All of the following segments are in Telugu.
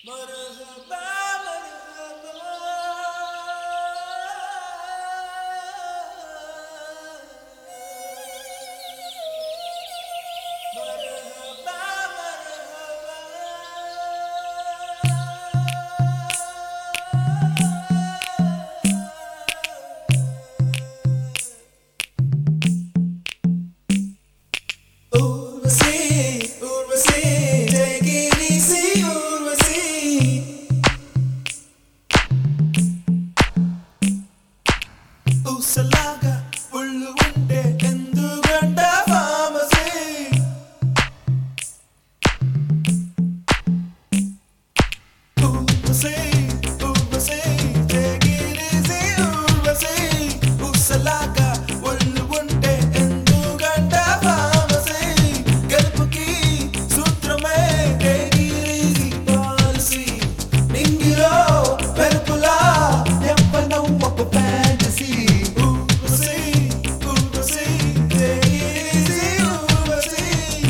ఊర్వశి ఊర్వశి జయగిరీసి ఊర్వశి ఊసలాగా ఒళ్ళు ఉంటే ఎందుకంట ఫామసీ ఊర్వశి ఊర్వశి జయగిరీసి ఊర్వశి ఊసలాగా ఒళ్ళు ఉంటే ఎందుకంట ఫామసీ గెలుపుకి సూత్రమే జయగిరీసి పాలసీ నింగిలో వెలుపులా ఎవ్వనం ఒక ఫ్యాంటసీ ఊర్వశి ఊర్వశి జయగిరీసి ఊర్వశి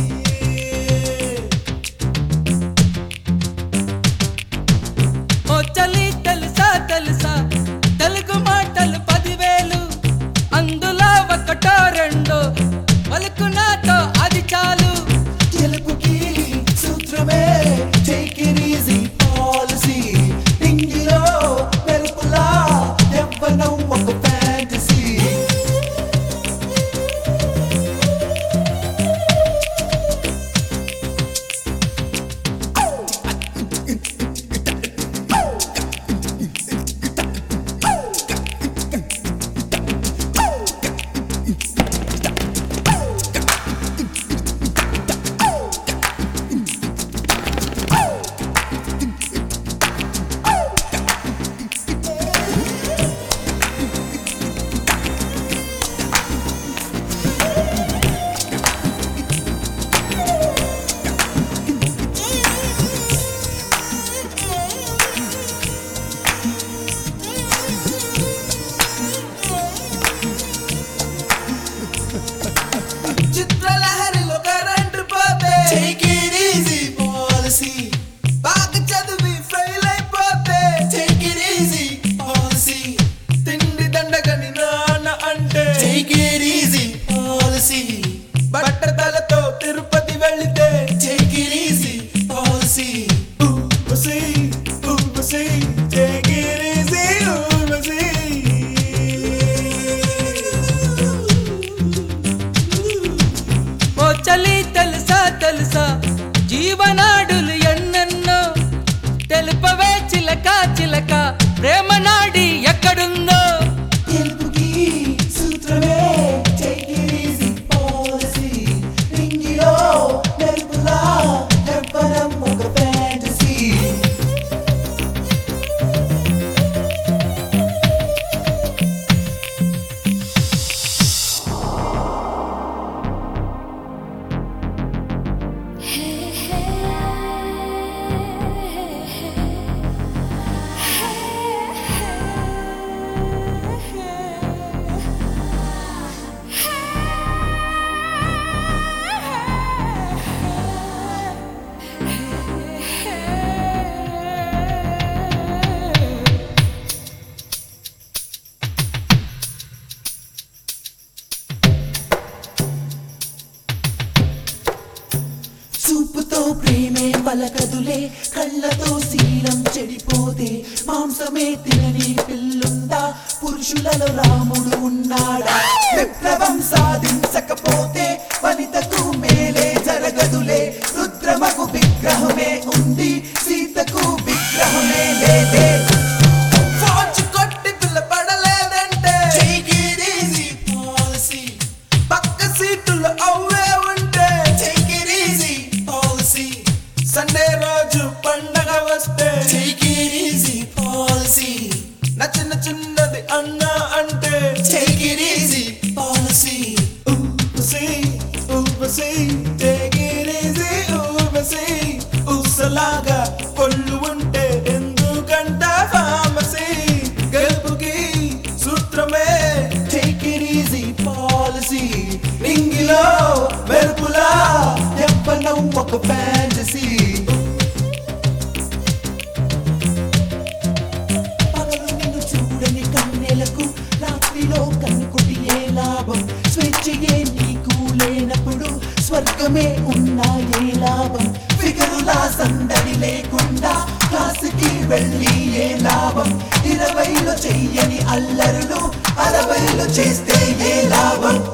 ఓ చలి తెలుసా తెలుసా తెలుగు మాటలు పదివేలు అందులో ఒకటో రెండో పలుకు నాతో అది చాలు గెలుపుకి సూత్రమే టేక్ ఇట్ ఈజీ పాలసీ ఇంగిలో వెలుపులా ఎవ్వనం ఒక ఫ్యాంటసీ చిత్రలహరిలో కరెంట్ పోతే టేక్ ఇట్ ఈజీ పాలసీ బాగా చదివి ఫెయిల్ అయిపోతే టేక్ ఇట్ ఈజీ పాలసీ తిండి దండగని నాన్న అంటే టేక్ ఇట్ ఈజీ పాలసీ బట్టతలతో తిరుపతి వెళితే take it easy policy Urvashi Urvashi take it easy Urvashi ఓ చలి తెలుసా తెలుసా జీవనాడులు ఎన్నెన్నో తెలుపవే చిలక చిలక ప్రేమ నాడి ఎక్కడుందో గెలుపుకి సూత్రమే టేక్ ఇట్ ఈజీ పాలసీ రింగిలో మెరుపులా ఎవ్వరం ఒక ఫ్యాంటసీ చూపుతో ప్రేమే పలకదులే కళ్ళతో శీలం చెడిపోతే మాంసమే తినని పిల్లుందా పురుషులలో రాముడు ఉన్నాడా విప్లవం సాధించకపోతే వనితకు మేలే జరగదులే రుద్రమకు విగ్రహమే ఉంది సీతకు విగ్రహమే లేదే ఫార్చ్ కొట్టి పిల్లపడలేదంటే Take it easy policy. పక్క సీటులు అవే ఉంటే Take it easy policy. Sunday రోజు పండగ వస్తే Take it easy policy. నచ్చిన చిన్నది అన్నా అంటే Take it easy policy. ఊపసి ఊపసి Take it easy ఊపసి ఊసలాగా కొళ్ళు ఉంటే ఎందుకంట ఫామసీ గెలుపుకి సూత్రమే టేక్ ఇట్ ఈజీ పాలసీ రింగిలో మెరుపులా ఎవ్వనం ఒక ఫ్యాంటసీ ముష్టిలో కన్నుకొట్టి ఏ లాభం స్వేచ్ఛయే నీకు లేనప్పుడు స్వర్గమే ఉన్నా ఏ లాభం ఫిగరులా సందడి లేకుండా క్లాసుకి వెళ్ళి ఏ లాభం ఇరవైలో చెయ్యని అల్లరులు అరవైలో చేస్తే ఏ లాభం